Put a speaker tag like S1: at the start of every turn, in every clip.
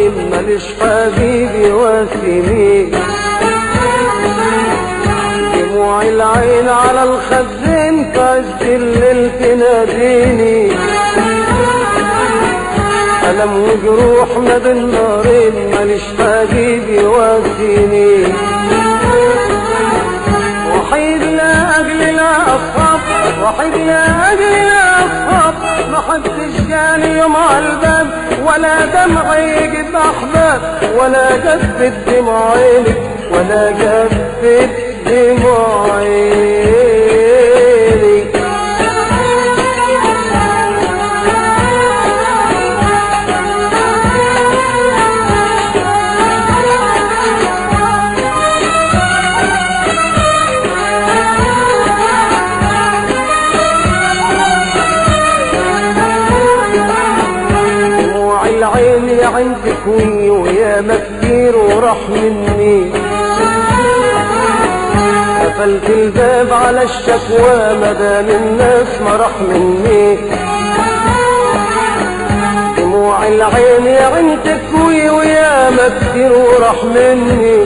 S1: نارين ماليش حبيبي واسمين دموع العين على الخدين في عز الليل تناديني ألم وجروح ما بين نارين ماليش حبيبي واسيني وحيد لأجل الأصحاب وحيد لأجل الأصحاب ما حدش جاني يوم على الباب ولا دمع يجيب أحباب ولا جفت دموع عيني ولا جفت دموع عيني دموع العين يا عندك وي ويا كتير وراح مني قفلت الباب على الشكوى مدام الناس ما راح مني دموع العين يا عندك وي ويا كتير وراح مني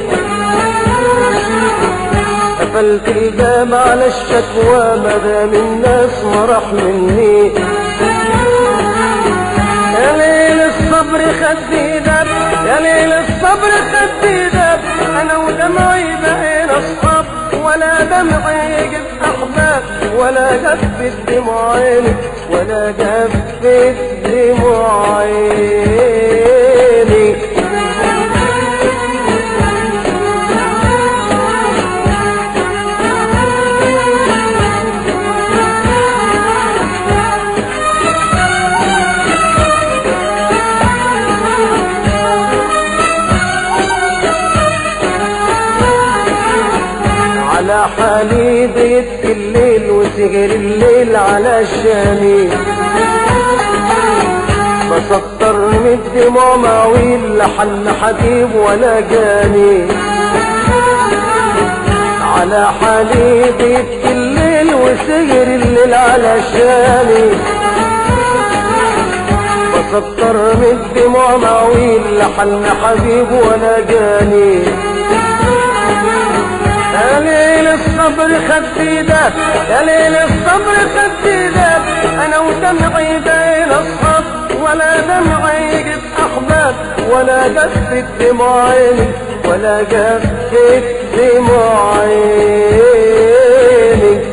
S1: قفلت الباب على الشكوى مدام الناس ما راح مني يا ليل الصبر خدي دب يا ليل الصبر خدي دب انا ودمعي بقينا اصحاب ولا دمعي يجيب احباب ولا جفت دموع عيني ولا جفت دموع عيني على حالي بيت الليل وسهر الليل على شاني بسطر من الدموع مواويل لحن حبيب ولا جاني على حالي بيت الليل وسهر الليل على شاني بسطر من الدموع مواويل لحن حبيب ولا جاني يا ليل الصبر خدي داب يا ليل الصبر خدي داب انا ودمعي بين اصحاب ولا دمعي يجيب احباب ولا جفت دموع عيني ولا جفت دموع عيني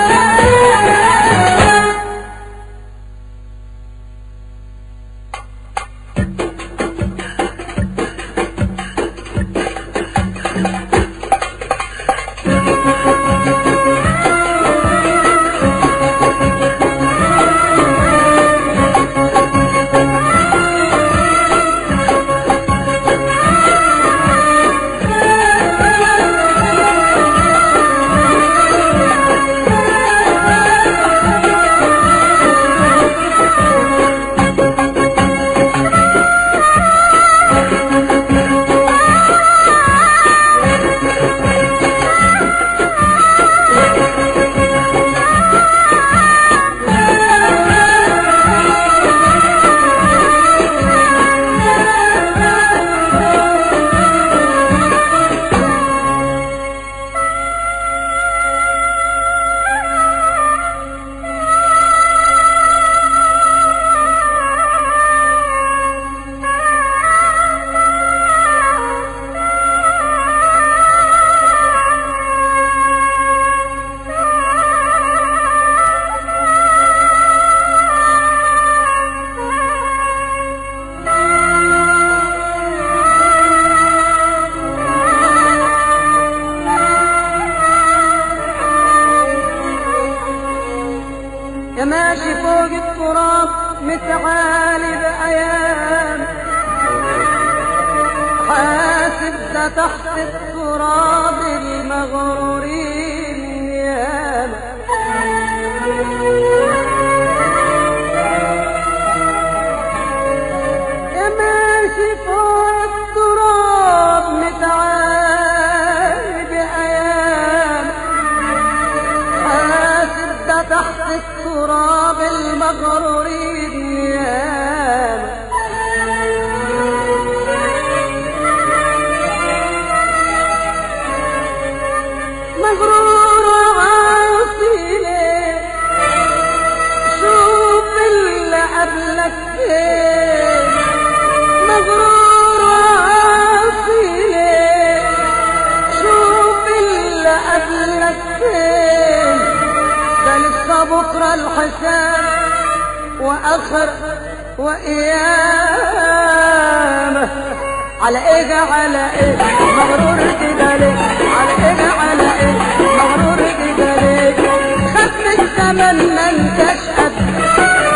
S2: يا ماشي فوق التراب متعالي بأيام حاسب ده تحت التراب المغرورين ياما يا ماشي فوق التراب متعالي بأيام حاسب ده تحت التراب المغرورين ياما بكرة الحساب وآخر وقيامة على ايه على ايه مغرور كده ليه على ايه على ايه مغرور كده ليه خد الزمن من